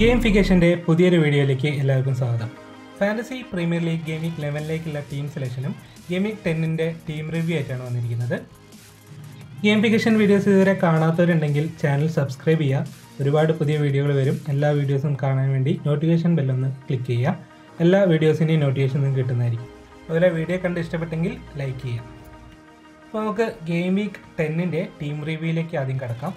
ഗെയിംഫിക്കേഷൻ്റെ പുതിയൊരു വീഡിയോയിലേക്ക് എല്ലാവർക്കും സ്വാഗതം ഫാൻറ്റസി പ്രീമിയർ ലീഗ് ഗെയിമിംഗ് ലെവനിലേക്കുള്ള ടീം സെലക്ഷനും ഗെയിമിംഗ് ടെന്നിൻ്റെ ടീം റിവ്യൂ ആയിട്ടാണ് വന്നിരിക്കുന്നത് ഗെയിംഫിക്കേഷൻ വീഡിയോസ് ഇതുവരെ കാണാത്തവരുണ്ടെങ്കിൽ ചാനൽ സബ്സ്ക്രൈബ് ചെയ്യുക ഒരുപാട് പുതിയ വീഡിയോകൾ വരും എല്ലാ വീഡിയോസും കാണാൻ വേണ്ടി നോട്ടിഫിക്കേഷൻ ബെല്ലൊന്ന് ക്ലിക്ക് ചെയ്യുക എല്ലാ വീഡിയോസിൻ്റെയും നോട്ടിഫിക്കേഷൻ നിങ്ങൾക്ക് കിട്ടുന്നതായിരിക്കും അതുപോലെ വീഡിയോ കണ്ട് ഇഷ്ടപ്പെട്ടെങ്കിൽ ലൈക്ക് ചെയ്യാം അപ്പോൾ നമുക്ക് ഗെയിം വീക്ക് ടെന്നിൻ്റെ ടീം റിവ്യൂയിലേക്ക് ആദ്യം കിടക്കാം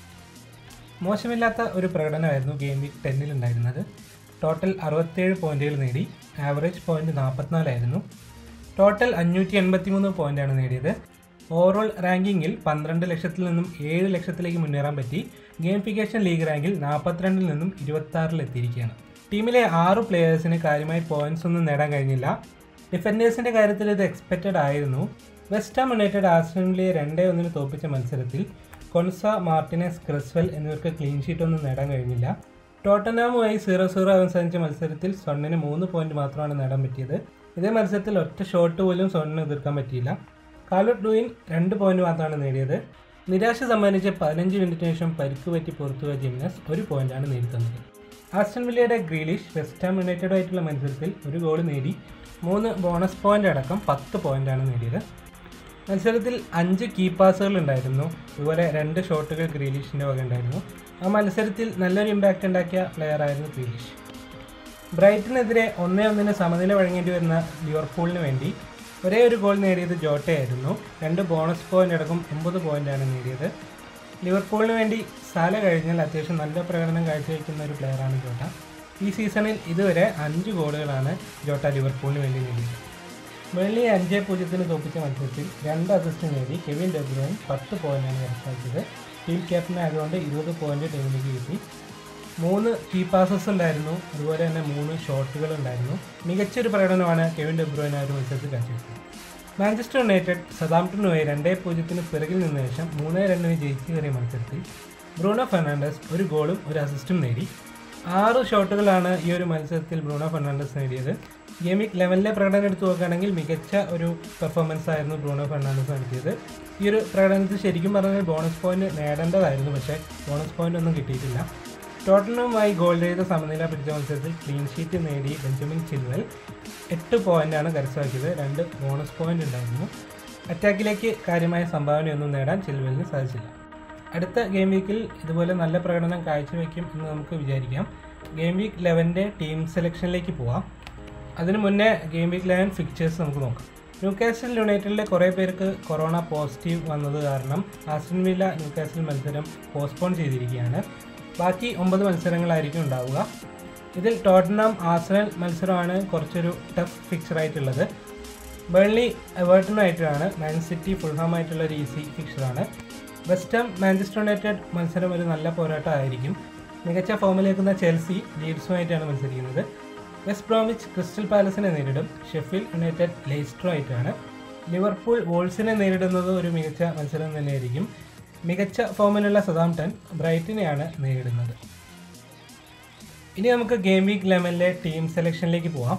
മോശമില്ലാത്ത ഒരു പ്രകടനമായിരുന്നു ഗെയിം വീക്ക് ടെന്നിൽ ഉണ്ടായിരുന്നത് ടോട്ടൽ അറുപത്തേഴ് പോയിന്റുകൾ നേടി ആവറേജ് പോയിന്റ് നാൽപ്പത്തിനാലായിരുന്നു ടോട്ടൽ അഞ്ഞൂറ്റി എൺപത്തി മൂന്ന് പോയിന്റാണ് നേടിയത് ഓവറോൾ റാങ്കിങ്ങിൽ പന്ത്രണ്ട് ലക്ഷത്തിൽ നിന്നും ഏഴ് ലക്ഷത്തിലേക്ക് മുന്നേറാൻ പറ്റി ഗെയിംഫിക്കേഷൻ ലീഗ് റാങ്കിൽ നാൽപ്പത്തിരണ്ടിൽ നിന്നും ഇരുപത്തി എത്തിയിരിക്കുകയാണ് ടീമിലെ ആറ് പ്ലേയേഴ്സിന് കാര്യമായി പോയിന്റ്സ് ഒന്നും നേടാൻ കഴിഞ്ഞില്ല ഡിഫൻഡേഴ്സിന്റെ കാര്യത്തിൽ ഇത് എക്സ്പെക്റ്റഡ് ആയിരുന്നു വെസ്റ്റ് ഹാം യുണൈറ്റഡ് ആസ്ട്രേലിയയെ രണ്ടേ ഒന്നിന് തോൽപ്പിച്ച മത്സരത്തിൽ കൊൺസ മാർട്ടിനസ് ക്രിസ്വൽ എന്നിവർക്ക് ക്ലീൻ ഷീറ്റ് ഒന്നും നേടാൻ കഴിഞ്ഞില്ല ടോട്ടനാമുമായി സീറോ സീറോ അവസാനിച്ച മത്സരത്തിൽ സൊണ്ണിന് മൂന്ന് പോയിന്റ് മാത്രമാണ് നേടാൻ പറ്റിയത് ഇതേ മത്സരത്തിൽ ഒറ്റ ഷോട്ട് പോലും സൊണ്ണിന് എതിർക്കാൻ പറ്റിയില്ല കാലോട്ട് ഡൂയിൻ രണ്ട് പോയിന്റ് മാത്രമാണ് നേടിയത് നിരാശ സമ്മാനിച്ച് പതിനഞ്ച് മിനിറ്റിന് ശേഷം പരിക്ക് പറ്റി പുറത്തുപോയ ജിംനസ് ഒരു പോയിന്റാണ് നേടിത്തന്നത് ആസ്റ്റൺ വില്ലയുടെ ഗ്രീലിഷ് വെസ്റ്റ് ഹാം യുണൈറ്റഡുമായിട്ടുള്ള മത്സരത്തിൽ ഒരു ഗോൾ നേടി മൂന്ന് ബോണസ് പോയിന്റ് അടക്കം പത്ത് പോയിന്റാണ് നേടിയത് മത്സരത്തിൽ അഞ്ച് കീ പാസുകൾ ഉണ്ടായിരുന്നു അതുപോലെ രണ്ട് ഷോട്ടുകൾ ഗ്രീലിഷിൻ്റെ വക ഉണ്ടായിരുന്നു ആ മത്സരത്തിൽ നല്ലൊരു ഇമ്പാക്റ്റ് ഉണ്ടാക്കിയ പ്ലെയർ ആയിരുന്നു ഗ്രീലിഷ് ബ്രൈറ്റിനെതിരെ ഒന്നേ ഒന്നിന് സമനില വഴങ്ങേണ്ടി വരുന്ന ലിവർപൂളിന് വേണ്ടി ഒരേ ഒരു ഗോൾ നേടിയത് ജോട്ടയായിരുന്നു രണ്ട് ബോണസ് പോയിന്റ് അടക്കം ഒമ്പത് പോയിന്റാണ് നേടിയത് ലിവർപൂളിന് വേണ്ടി സാല കഴിഞ്ഞാൽ അത്യാവശ്യം നല്ല പ്രകടനം കാഴ്ചവെക്കുന്ന ഒരു പ്ലെയറാണ് ജോട്ട ഈ സീസണിൽ ഇതുവരെ അഞ്ച് ഗോളുകളാണ് ജോട്ട ലിവർപൂളിന് വേണ്ടി നേടിയത് വെള്ളി അഞ്ച് പൂജ്യത്തിന് തോപ്പിച്ച മത്സരത്തിൽ രണ്ട് അസിസ്റ്റ് നേടി കെവിൻ ഡെബ്രോയിൻ പത്ത് പോയിന്റാണ് കരസ്ഥമാക്കിയത് ടീം ക്യാപ്റ്റൻ ആയതുകൊണ്ട് ഇരുപത് പോയിന്റ് ടീമിലേക്ക് കിട്ടി മൂന്ന് കീ പാസസ് ഉണ്ടായിരുന്നു അതുപോലെ തന്നെ മൂന്ന് ഷോട്ടുകൾ ഉണ്ടായിരുന്നു മികച്ചൊരു പ്രകടനമാണ് കെവിൻ ഡെബ്രോയിൻ ആ ഒരു മത്സരത്തിൽ കാഴ്ചവെച്ചത് മാഞ്ചസ്റ്റർ യുണൈറ്റഡ് സതാംപ്ടണുമായി രണ്ടേ പൂജ്യത്തിന് പിറകിൽ നിന്ന ശേഷം മൂന്നേ രണ്ടിന് ജയിച്ചു കയറിയ മത്സരത്തിൽ ബ്രൂണോ ഫെർണാണ്ടസ് ഒരു ഗോളും ഒരു അസിസ്റ്റും നേടി ആറ് ഷോട്ടുകളാണ് ഈ ഒരു മത്സരത്തിൽ ബ്രൂണോ ഫെർണാണ്ടസ് നേടിയത് ഗെയിമിക് ലെവലിലെ പ്രകടനം എടുത്തു നോക്കുകയാണെങ്കിൽ മികച്ച ഒരു പെർഫോമൻസ് ആയിരുന്നു ബ്രൂണോ ഫെർണാണ്ടസ് നടത്തിയത് ഈ ഒരു പ്രകടനത്തിൽ ശരിക്കും പറഞ്ഞാൽ ബോണസ് പോയിന്റ് നേടേണ്ടതായിരുന്നു പക്ഷേ ബോണസ് പോയിന്റ് ഒന്നും കിട്ടിയിട്ടില്ല ടോട്ടനുമായി ഗോൾ ചെയ്ത സമനില പിടിച്ച മത്സരത്തിൽ ക്ലീൻ ഷീറ്റ് നേടി ബെഞ്ചമിൻ ചിൽവൽ എട്ട് പോയിന്റാണ് കരസ്ഥമാക്കിയത് രണ്ട് ബോണസ് പോയിന്റ് ഉണ്ടായിരുന്നു അറ്റാക്കിലേക്ക് കാര്യമായ സംഭാവനയൊന്നും നേടാൻ ചിൽവലിന് സാധിച്ചില്ല അടുത്ത ഗെയിം വീക്കിൽ ഇതുപോലെ നല്ല പ്രകടനം കാഴ്ചവെക്കും എന്ന് നമുക്ക് വിചാരിക്കാം ഗെയിം വീക്ക് ലെവൻ്റെ ടീം സെലക്ഷനിലേക്ക് പോവാം അതിനു മുന്നേ ഗെയിം വീക്ക് ലെവൻ ഫിക്ചേഴ്സ് നമുക്ക് നോക്കാം ന്യൂകാസിൽ യുണൈറ്റഡിലെ കുറേ പേർക്ക് കൊറോണ പോസിറ്റീവ് വന്നത് കാരണം ആസ്റ്റൺ വില്ല ന്യൂകാസിൽ മത്സരം പോസ്റ്റ്പോൺ ചെയ്തിരിക്കുകയാണ് ബാക്കി ഒമ്പത് മത്സരങ്ങളായിരിക്കും ഉണ്ടാവുക ഇതിൽ ടോട്ടനാം ആസനൽ മത്സരമാണ് കുറച്ചൊരു ടഫ് ഫിക്ചറായിട്ടുള്ളത് ബേൺലി എവേർട്ടനുമായിട്ടാണ് മാൻ സിറ്റി ഫുൾഹാമായിട്ടുള്ള ഒരു ഈസി ഫിക്ചറാണ് വെസ്റ്റ് ഹാം മാഞ്ചസ്റ്റർ യുണൈറ്റഡ് മത്സരം ഒരു നല്ല പോരാട്ടമായിരിക്കും മികച്ച ഫോമിലേക്കുന്ന ചെൽസി ലീഡ്സുമായിട്ടാണ് മത്സരിക്കുന്നത് വെസ്റ്റ് ബ്രോമിച്ച് ക്രിസ്റ്റൽ പാലസിനെ നേരിടും ഷെഫീൽഡ് യുണൈറ്റഡ് ലെയ്സ്റ്ററോ ആയിട്ടാണ് ലിവർപൂൾ വോൾസിനെ നേരിടുന്നത് ഒരു മികച്ച മത്സരം തന്നെയായിരിക്കും മികച്ച ഫോമിലുള്ള സതാംപ്ടൺ ബ്രൈറ്റിനെയാണ് നേരിടുന്നത് ഇനി നമുക്ക് ഗെയിം വീക്ക് ലെവനിലെ ടീം സെലക്ഷനിലേക്ക് പോവാം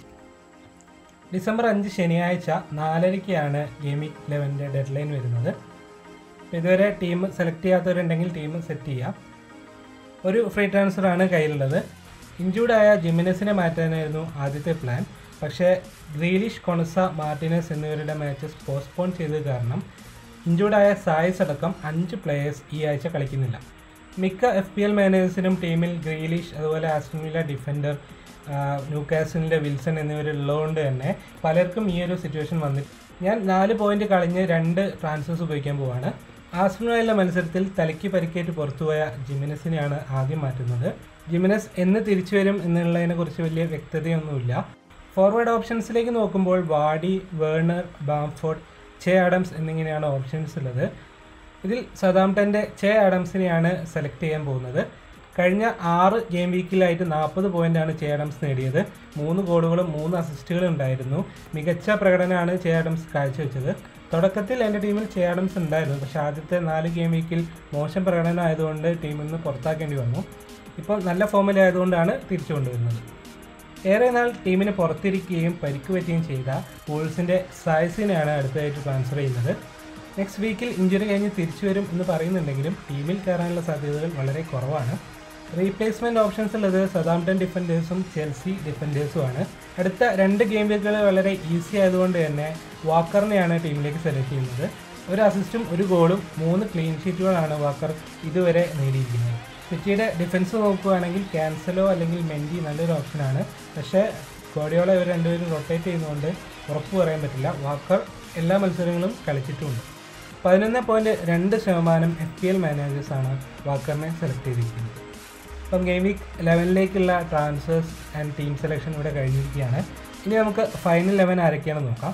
ഡിസംബർ അഞ്ച് ശനിയാഴ്ച നാലരയ്ക്കാണ് ഗെയിം വീക്ക് ലെവൻ്റെ ഡെഡ് ലൈൻ വരുന്നത് ഇതുവരെ ടീം സെലക്ട് ചെയ്യാത്തവരുണ്ടെങ്കിൽ ടീം സെറ്റ് ചെയ്യാം ഒരു ഫ്രീ ട്രാൻസ്ഫറാണ് കയ്യിലുള്ളത് ഇഞ്ചൂർഡായ ജിമിനസിനെ മാറ്റാനായിരുന്നു ആദ്യത്തെ പ്ലാൻ പക്ഷേ ഗ്രീലിഷ് കൊണസ മാർട്ടിനസ് എന്നിവരുടെ മാച്ചസ് പോസ്റ്റ്പോൺ ചെയ്തത് കാരണം ഇഞ്ചൂർഡായ സായസ് അടക്കം അഞ്ച് പ്ലെയേഴ്സ് ഈ ആഴ്ച കളിക്കുന്നില്ല മിക്ക എഫ് പി എൽ മാനേജേഴ്സിനും ടീമിൽ ഗ്രീലിഷ് അതുപോലെ ആസ്ട്രേലിയ ഡിഫൻഡർ ന്യൂകാസിലിൻ്റെ വിൽസൺ എന്നിവരുള്ളതുകൊണ്ട് തന്നെ പലർക്കും ഈ ഒരു സിറ്റുവേഷൻ വന്നിട്ട് ഞാൻ നാല് പോയിന്റ് കളഞ്ഞ് രണ്ട് ട്രാൻസ്ഫേഴ്സ് ഉപയോഗിക്കാൻ പോവാണ് ആസ്ട്രേലിയയിലെ മത്സരത്തിൽ തലയ്ക്ക് പരിക്കേറ്റ് പുറത്തുപോയ ജിമിനസിനെയാണ് ആദ്യം മാറ്റുന്നത് ജിമിനസ് എന്ന് തിരിച്ചു വരും എന്നുള്ളതിനെക്കുറിച്ച് വലിയ വ്യക്തതയൊന്നുമില്ല ഫോർവേഡ് ഓപ്ഷൻസിലേക്ക് നോക്കുമ്പോൾ Vardy Werner Bamford Che Adams എന്നിങ്ങനെയാണ് ഓപ്ഷൻസ് ഉള്ളത് ഇതിൽ സദാംപ്ടൻ്റെ ചെ ആഡംസിനെയാണ് സെലക്ട് ചെയ്യാൻ പോകുന്നത് കഴിഞ്ഞ ആറ് ഗെയിം വീക്കിലായിട്ട് നാൽപ്പത് പോയിന്റാണ് ചെ ആഡംസ് നേടിയത് മൂന്ന് ഗോളുകളും മൂന്ന് അസിസ്റ്റുകളും ഉണ്ടായിരുന്നു മികച്ച പ്രകടനമാണ് ചെ ആഡംസ് കാഴ്ചവെച്ചത് തുടക്കത്തിൽ എൻ്റെ ടീമിൽ ചെ ആഡംസ് ഉണ്ടായിരുന്നു പക്ഷേ ആദ്യത്തെ നാല് ഗെയിം വീക്കിൽ മോശം പ്രകടനം ആയതുകൊണ്ട് ടീമിൽ നിന്ന് പുറത്താക്കേണ്ടി വന്നു ഇപ്പോൾ നല്ല ഫോമിലായതുകൊണ്ടാണ് തിരിച്ചു കൊണ്ടുവരുന്നത് ഏറെ നാൾ ടീമിന് പുറത്തിരിക്കുകയും പരിക്ക് പറ്റുകയും ചെയ്ത വൂൾസിൻ്റെ സായസിനെയാണ് അടുത്തതായിട്ട് ട്രാൻസ്ഫർ ചെയ്യുന്നത് നെക്സ്റ്റ് വീക്കിൽ ഇഞ്ചുറി കഴിഞ്ഞ് തിരിച്ചു വരും എന്ന് പറയുന്നുണ്ടെങ്കിലും ടീമിൽ കയറാനുള്ള സാധ്യതകൾ വളരെ കുറവാണ് റീപ്ലേസ്മെൻറ്റ് ഓപ്ഷൻസ് ഉള്ളത് സദാംപ്ടൺ ഡിഫൻഡേഴ്സും ചെൽസി ഡിഫൻഡേഴ്സുമാണ് അടുത്ത രണ്ട് ഗെയിം വീക്കുകൾ വളരെ ഈസി ആയതുകൊണ്ട് തന്നെ വാക്കറിനെയാണ് ടീമിലേക്ക് സെലക്ട് ചെയ്യുന്നത് ഒരു അസിസ്റ്റും ഒരു ഗോളും മൂന്ന് ക്ലീൻ ഷീറ്റുകളാണ് വാക്കർ ഇതുവരെ നേടിയിരിക്കുന്നത് സിറ്റിയുടെ ഡിഫൻസ് നോക്കുകയാണെങ്കിൽ ക്യാൻസലോ അല്ലെങ്കിൽ മെൻഡി നല്ലൊരു ഓപ്ഷനാണ് പക്ഷേ ഗോഡിയോള ഇവർ രണ്ടുപേരും റൊട്ടേറ്റ് ചെയ്യുന്നതുകൊണ്ട് ഉറപ്പ് പറയാൻ പറ്റില്ല വാക്കർ എല്ലാ മത്സരങ്ങളും കളിച്ചിട്ടുമുണ്ട് പതിനൊന്ന് പോയിൻറ്റ് രണ്ട് ശതമാനം എഫ് പി എൽ മാനേജേഴ്സാണ് വാക്കറിനെ സെലക്ട് ചെയ്തിരിക്കുന്നത് അപ്പം ഗെയിം വീക്ക് ലെവനിലേക്കുള്ള ട്രാൻസ്ഫേഴ്സ് ആൻഡ് ടീം സെലക്ഷൻ ഇവിടെ കഴിഞ്ഞിരിക്കുകയാണ് ഇനി നമുക്ക് ഫൈനൽ ലെവൻ ആരൊക്കെയാണെന്ന് നോക്കാം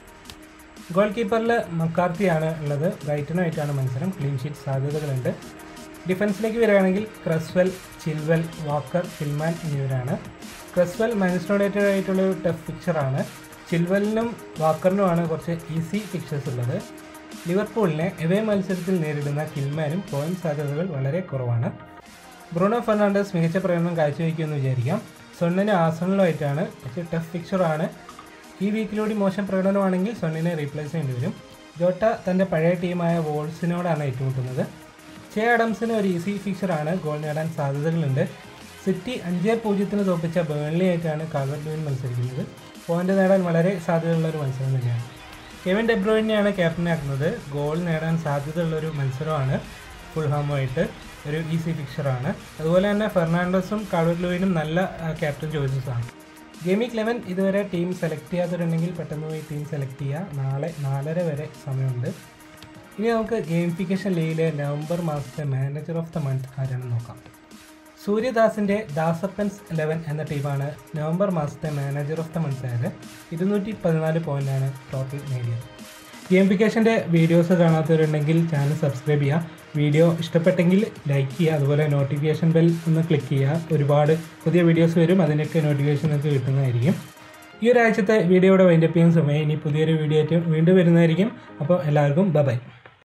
ഗോൾ കീപ്പറിൽ മക്കാർത്തിയാണ് ഉള്ളത് ബ്രൈറ്റനുമായിട്ടാണ് മത്സരം ക്ലീൻ ഷീറ്റ് സാധ്യതകളുണ്ട് ഡിഫൻസിലേക്ക് വരികയാണെങ്കിൽ ക്രസ്വെൽ ചിൽവെൽ വാക്കർ ഹിൽമാൻ എന്നിവരാണ് ക്രസ്വെൽ മാൻസ്റ്റോഡേറ്റഡ് ആയിട്ടുള്ള ഒരു ടഫ് ഫിക്ചറാണ് ചിൽവെലിനും വാക്കറിനുമാണ് കുറച്ച് ഈസി ഫിക്ചേഴ്സ് ഉള്ളത് ലിവർപൂളിനെ എവേ മത്സരത്തിൽ നേരിടുന്ന കിൽമാനും പോയിന്റ് സാധ്യതകൾ വളരെ കുറവാണ് ബ്രൂണോ ഫെർണാണ്ടസ് മികച്ച പ്രകടനം കാഴ്ചവെക്കുമെന്ന് വിചാരിക്കാം സൊണ്ണിന് ആസണലുമായിട്ടാണ് പക്ഷേ ടഫ് ഫിക്ചറാണ് ഈ വീക്കിലൂടെ മോശം പ്രകടനമാണെങ്കിൽ സൊണ്ണിനെ റീപ്ലേസ് ചെയ്യേണ്ടി വരും ജോട്ട തൻ്റെ പഴയ ടീമായ വോൾസിനോടാണ് ഏറ്റുമുട്ടുന്നത് ചെ അഡംസിന് ഒരു ഈസി ഫിക്ചറാണ് ഗോൾ നേടാൻ സാധ്യതകളുണ്ട് സിറ്റി അഞ്ച് പൂജ്യത്തിന് തോപ്പിച്ച ബേൺലി ആയിട്ടാണ് കാൽവർ ലൂയിൻ മത്സരിക്കുന്നത് പോയിന്റ് നേടാൻ വളരെ സാധ്യതയുള്ള ഒരു മത്സരം തന്നെയാണ് കെവിൻ ഡെബ്രോയിനെയാണ് ക്യാപ്റ്റനാക്കുന്നത് ഗോൾ നേടാൻ സാധ്യതയുള്ളൊരു മത്സരമാണ് ഫുൾഹാമുമായിട്ട് ഒരു ഈസി ഫിക്ചറാണ് അതുപോലെ തന്നെ ഫെർണാണ്ടസും കാൾവർ ലൂയിനും നല്ല ക്യാപ്റ്റൻ ചോയ്സസ് ആണ് ഗെയിമിക് ലെവൻ ഇതുവരെ ടീം സെലക്ട് ചെയ്യാത്തവരുണ്ടെങ്കിൽ പെട്ടെന്ന് പോയി ടീം സെലക്ട് ചെയ്യുക നാളെ നാലര വരെ സമയമുണ്ട് ഇനി നമുക്ക് ഗെയിമിഫിക്കേഷൻ ലീഗിലെ നവംബർ മാസത്തെ മാനേജർ ഓഫ് ദ മന്ത് ആരാണെന്ന് നോക്കാം സൂര്യദാസിൻ്റെ ദാസപ്പൻസ് ലെവൻ എന്ന ടീമാണ് നവംബർ മാസത്തെ മാനേജർ ഓഫ് ദ മന്ത് ആയത് ഇരുന്നൂറ്റി പതിനാല് പോയിൻ്റാണ് ടോട്ടൽ നേടിയത് ഗെയിമിഫിക്കേഷൻ്റെ വീഡിയോസ് കാണാത്തവരുണ്ടെങ്കിൽ ചാനൽ സബ്സ്ക്രൈബ് ചെയ്യുക വീഡിയോ ഇഷ്ടപ്പെട്ടെങ്കിൽ ലൈക്ക് ചെയ്യുക അതുപോലെ നോട്ടിഫിക്കേഷൻ ബെൽ ഒന്ന് ക്ലിക്ക് ചെയ്യുക ഒരുപാട് പുതിയ വീഡിയോസ് വരും അതിനൊക്കെ നോട്ടിഫിക്കേഷൻ നിങ്ങൾക്ക് കിട്ടുന്നതായിരിക്കും ഈ ഒരാഴ്ചത്തെ വീഡിയോയുടെ വൈൻഡപ്പ് ചെയ്യുന്ന സമയം ഇനി പുതിയൊരു വീഡിയോ ആയിട്ട് വീണ്ടും വരുന്നതായിരിക്കും അപ്പോൾ എല്ലാവർക്കും ബൈ